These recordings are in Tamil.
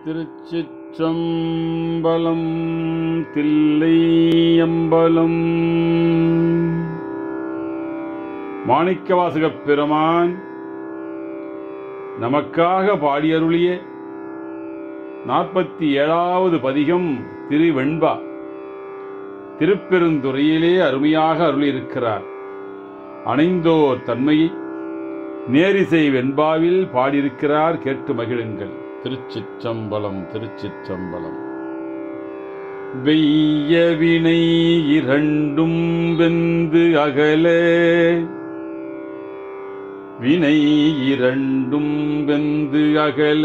திருச்சிற்றம்பலம் தில்லையம்பலம் மாணிக்கவாசகப் பெருமான் நமக்காக பாடியருளிய நாற்பத்தி ஏழாவது பதிகம் திருவெண்பா திருப்பெருந்துறையிலே அருமையாக அருளியிருக்கிறார் அணைந்தோர் தன்மையை நேரிசை வெண்பாவில் பாடியிருக்கிறார் கேட்டு மகிழுங்கள் திருச்சிற்றம்பலம் திருச்சிற்றம்பலம் வெய்ய வினை இரண்டும் வெந்து அகல வினை இரண்டும் வெந்து அகல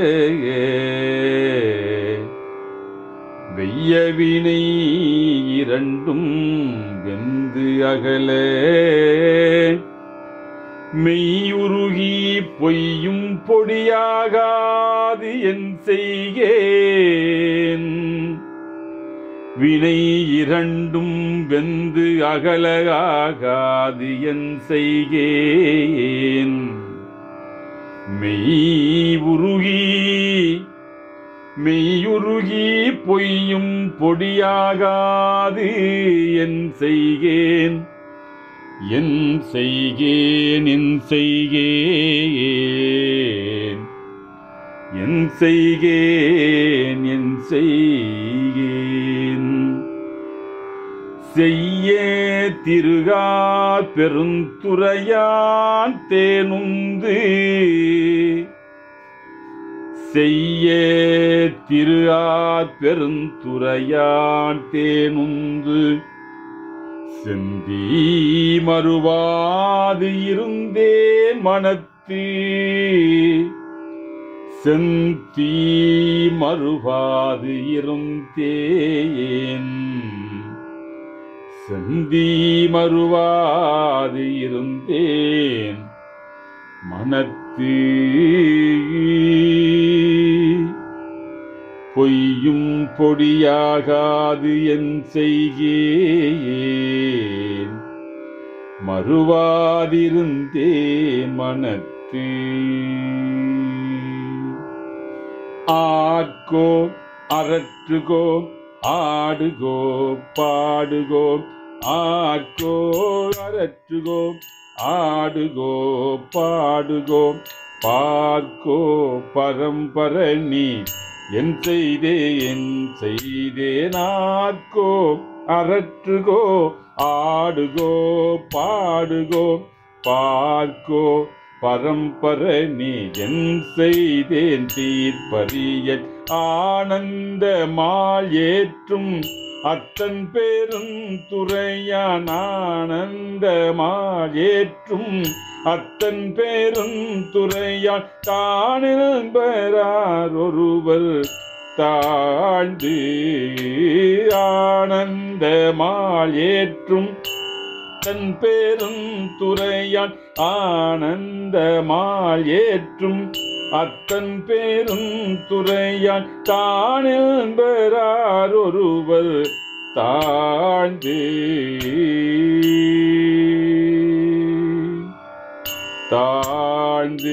வெய்ய வினை இரண்டும் வெந்து அகல மெய்யுருகி பொய்யும் பொடியாகாது என் செய்கேன் வினை இரண்டும் வெந்து அகலகாது என் செய்கேன் மெய் உருகி மெய்யுருகி பொய்யும் பொடியாகாது என் செய்கேன் என் செய்கேன் என் செய்கேன் என் செய்கேன் என் செய்கேன் செய்ய திருகா பெருந்துறையான் தேனுந்து செய்ய திருகா பெருந்துறையான் தேனுந்து செந்தி மறுவாது இருந்தேன் மனத்து செந்தி மறுவாது இருந்தேன் செந்தி மறுவாது இருந்தேன் மனத்து பொய்யும் பொடியாகாது என் செய்கேன் மறுவாதிருந்தேன் மனத்து ஆட்கோ அரற்றுகோ ஆடுகோ பாடுகோ ஆட்கோ அரற்றுகோ ஆடுகோ பாடுகோ பார்க்கோ பரம்பரணி என் செய்தேன் செய்தேனார்க்கோ அரற்றுகோ ஆடுகோ பாடுகோ பார்க்கோ பரம்பரணி என் செய்தேன் தீர்ப்பறிய ஆனந்த மால் ஏற்றும் அத்தன் பெரும் துறையான் ஆனந்த மால் ஏற்றும் அத்தன் பெரும் துறையான் தானில் பெறார் ஒருவர் தாழ்ந்து ஆனந்த மால் ஏற்றும் தன் பேரும் துறையான் ஆனந்த மால் ஏற்றும் அத்தன் பேரும் துறையான் தானில் பெறார் ஒருவர் தாழ்ந்து தாழ்ந்து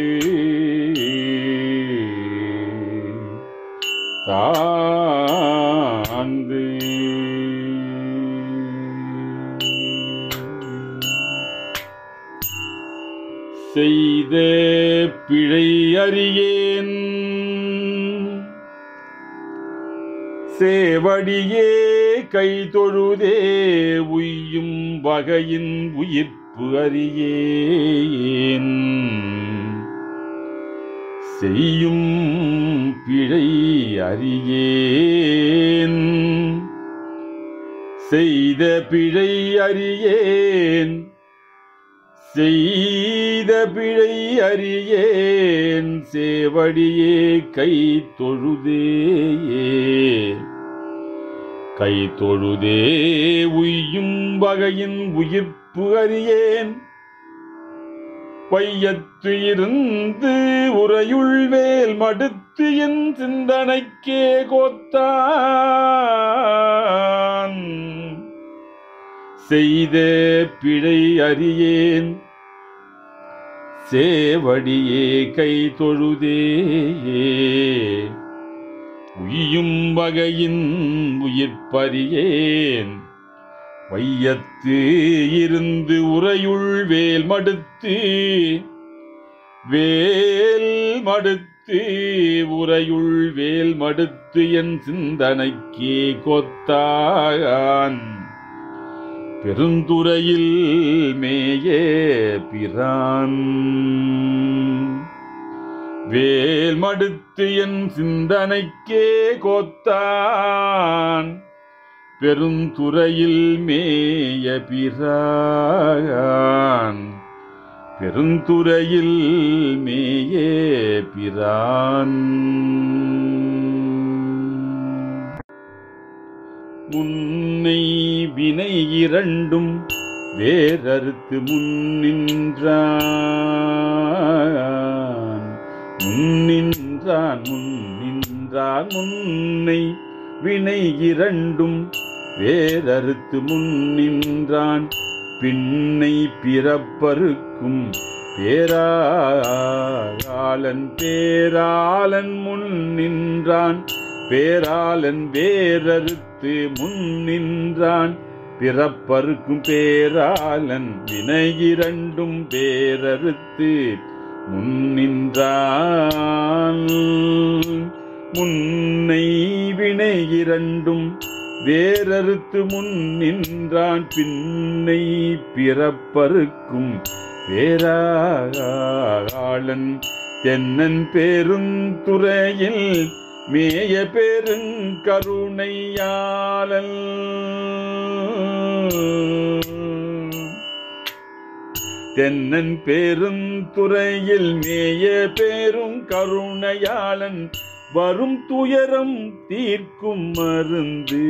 தாழ்ந்து செய்த பிழை அறியேன் சேவடியே கை தொழுதே உய்யும் வகையின் உயிர்ப்பு அறியேன் செய்யும் பிழை அறியேன் செய்த பிழை அறியேன் செய்த பிழை அறியேன் சேவடியே கை தொழுதேயே கை தொழுதே உய்யும் வகையின் உயிர்ப்பு அறியேன் பையத்து இருந்து உரையுள்வேல் மடுத்து என் சிந்தனைக்கே கோத்தான் செய்த பிழை அறியேன் சேவடியே கை தொழுதேயே உய்யும் வகையின் உயிர்ப்பறியேன் வையத்து இருந்து உரையுள் வேல் மடுத்து வேல் மடுத்து உரையுள் வேல் மடுத்து என் சிந்தனைக்கே கொத்தான் பெருந்துறையில் மேயே பிரான் வேல் மடுத்து என் சிந்தனைக்கே கோத்தான் பெருந்துறையில் மேய பிரான் பெருந்துறையில் மேயே பிரான் முன்னை வினை இரண்டும் வேறறுத்து முன்னின்றான் முன்னின்றான் முன்னின்றான் முன்னை வினை இரண்டும் வேறறுத்து முன்னின்றான் பின்னை பிறப்பருக்கும் பேராளன் பேராளன் முன் நின்றான் பேராளன் வேறறுத்து முன் நின்றான் பிறப்பருக்கும் பேராளன் வினை இரண்டும் பேரறுத்து முன் நின்றான் முன்னை வினை இரண்டும் வேறறுத்து முன் நின்றான் பின்னை பிறப்பருக்கும் பேராளன் தென்னன் பெருந்துறையில் மேய பெருங்கருணையாளன் தென்னன் பெருந்துறையில் மேய பெரும் கருணையாளன் வரும் துயரம் தீர்க்கும் மருந்து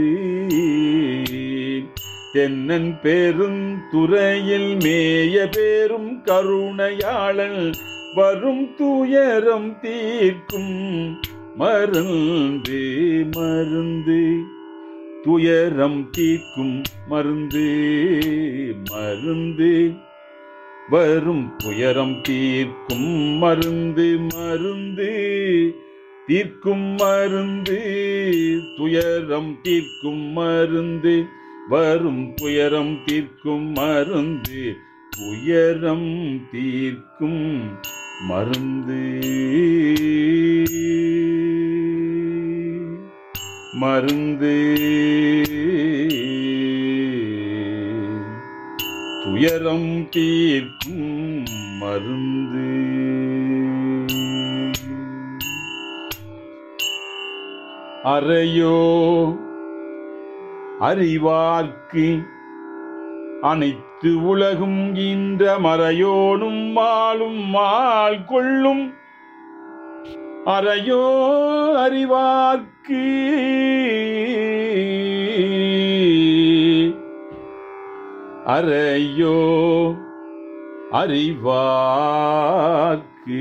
தென்னன் பெருந்துறையில் மேய பெரும் கருணையாளன் வரும் துயரம் தீர்க்கும் மருந்து மருந்து துயரம் தீர்க்கும் மருந்து மருந்து வரும் துயரம் தீர்க்கும் மருந்து மருந்து தீர்க்கும் மருந்து துயரம் தீர்க்கும் மருந்து வரும் துயரம் தீர்க்கும் மருந்து துயரம் தீர்க்கும் மருந்து மருந்து துயரம் தீர்க்கும் மருந்து அறையோ அறிவார்க்கு அனைத்து உலகும் ஈன்ற மறையோனும் மாலும் மால் கொள்ளும் அறையோ அறிவார்க்கு அறையோ அறிவார்க்கு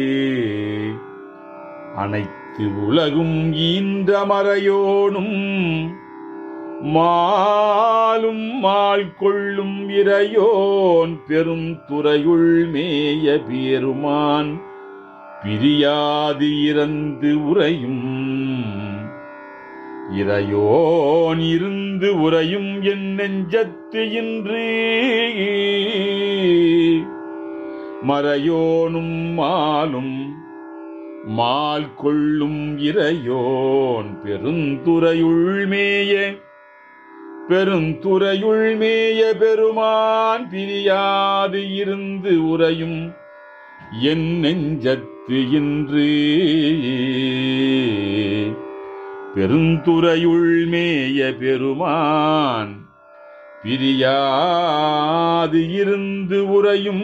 அனைத்து உலகும் ஈன்ற மறையோனும் மாலும் மால் கொள்ளும் இறையோன் பெரும் துறையுள் மேய பெருமான் பிரியாது இறந்து உறையும் இறையோன் இருந்து உறையும் என் நெஞ்சத்து இன்று மறையோனும் மாலும் மால் கொள்ளும் இறையோன் பெருந்துறையுள் மேய பெருந்துறையுள் மேய பெருமான் பிரியாது இருந்து உறையும் என் நெஞ்சத்து இன்று பெருந்துறையுள் மேய பெருமான் பிரியாது இருந்து உறையும்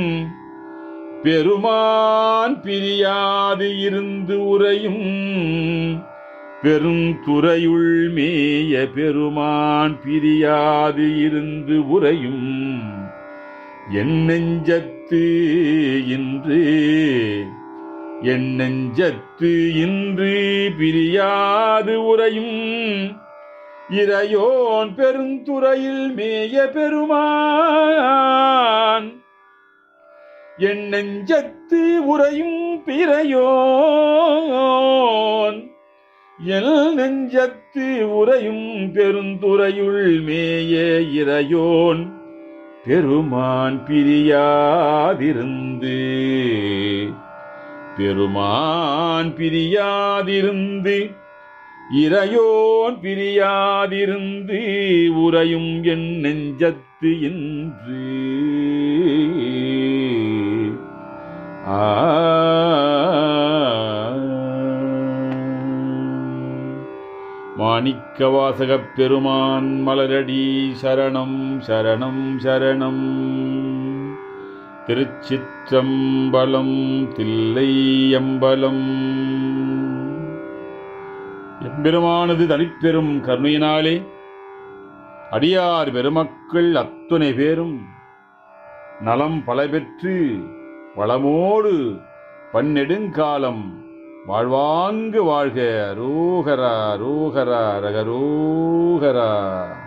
பெருமான் பிரியாது இருந்து உறையும் பெருந்துறையுள் மேய பெருமான் பிரியாது இருந்து உறையும் என் நெஞ்சத்து இன்று என் நெஞ்சத்து இன்று பிரியாது உறையும் இறையோன் பெருந்துறையில் மேய பெருமான் என் நெஞ்சத்து உறையும் பிறையோன் எல் நெஞ்சத்து உறையும் பெருந்துறையுள் மேய இறையோன் பெருமான் பிரியாதிருந்து பெருமான் பிரியாதிருந்து இறையோன் பிரியாதிருந்து உறையும் என் நெஞ்சத்து என்று ஆ மாணிக்க வாசகப் பெருமான் மலரடி சரணம் சரணம் சரணம் திருச்சிற்றம்பலம் தில்லை அம்பலம் எம்பெருமானது தனிப்பெரும் கருணையினாலே அடியார் பெருமக்கள் அத்துணை பேரும் நலம் பல பெற்று வளமோடு பன்னெடுங்காலம் வாழ்வாங்கு வாழ்க ரோகரா ரோகரா ரகரோகரா